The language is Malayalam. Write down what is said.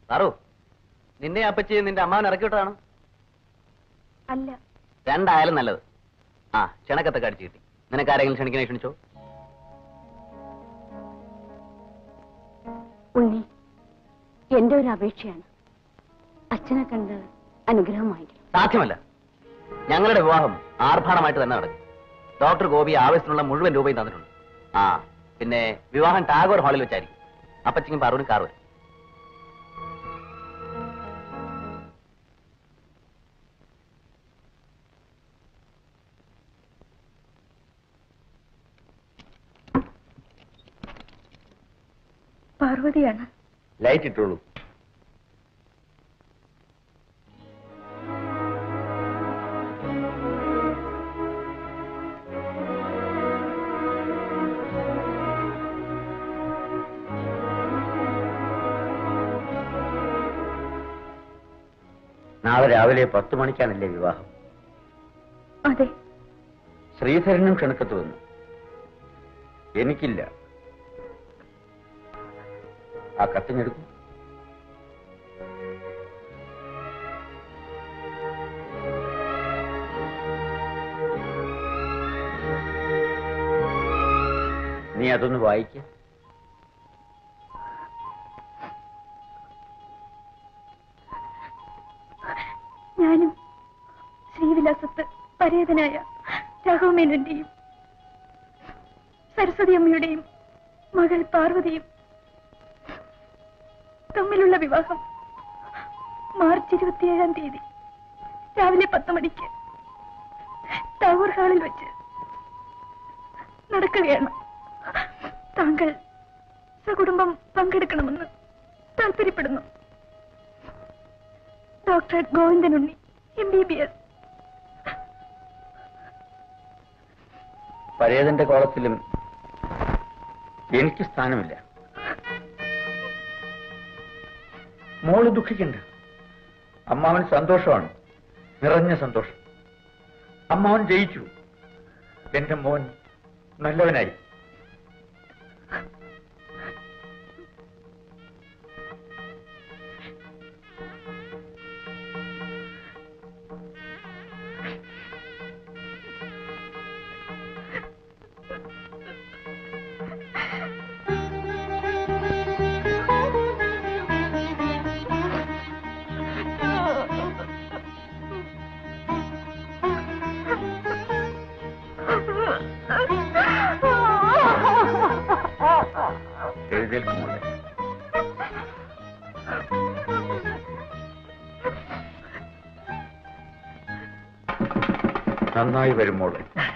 സാറു നിന്നെ അപ്പച്ചി നിന്റെ അമ്മാവൻ ഇറക്കി വിട്ടതാണ് അല്ല രണ്ടായാലും നല്ലത് ആ ക്ഷണക്കത്തൊക്കെ അടിച്ചു കിട്ടി നിനക്ക് ആരെങ്കിലും ക്ഷണിക്കണേ ക്ഷണിച്ചോ ഉണ്ണി എന്റെ ഒരു അപേക്ഷയാണ് അച്ഛനെ കണ്ട് അനുഗ്രഹം വാങ്ങിക്കണം സാധ്യമല്ല ഞങ്ങളുടെ വിവാഹം ആർഭാടമായിട്ട് തന്നെ നടക്കും ഡോക്ടർ ഗോപി ആവശ്യത്തിനുള്ള മുഴുവൻ രൂപയും തന്നിട്ടുണ്ട് ആ പിന്നെ വിവാഹം ടാഗോർ ഹാളിൽ വെച്ചായിരിക്കും അപ്പച്ചിക്കും പാറുവിനും കാർ വരും പാർവതിയാണ് ലൈറ്റ് ഇട്ടോളൂ നാളെ രാവിലെ പത്ത് മണിക്കാണല്ലേ വിവാഹം അതെ ശ്രീധരനും ക്ഷണക്കത്ത് വന്നു എനിക്കില്ല ആ കത്തിനെടുക്കും നീ അതൊന്ന് വായിക്ക ഞാനും ശ്രീവിലാസത്ത് പരേതനായ രാഘവമേനന്റെയും സരസ്വതി അമ്മയുടെയും മകൾ പാർവതിയും തമ്മിലുള്ള വിവാഹം മാർച്ച് ഇരുപത്തിയേഴാം തീയതി രാവിലെ പത്ത് മണിക്ക് ടവർ ഹാളിൽ വെച്ച് നടക്കുകയാണ് താങ്കൾ സകുടുംബം പങ്കെടുക്കണമെന്ന് താല്പര്യപ്പെടുന്നു ഡോക്ടർ ഗോവിന്ദനുണ്ണി എം ബി ബി എസ് പരേതന്റെ കോളത്തിലും എനിക്ക് സ്ഥാനമില്ല മോള് ദുഃഖിക്കണ്ട അമ്മാവൻ സന്തോഷമാണ് നിറഞ്ഞ സന്തോഷം അമ്മാവൻ ജയിച്ചു എന്റെ മോൻ നല്ലവനായി എഴുന്നേൽക്കും മോളെ നന്നായി വരും മോളെ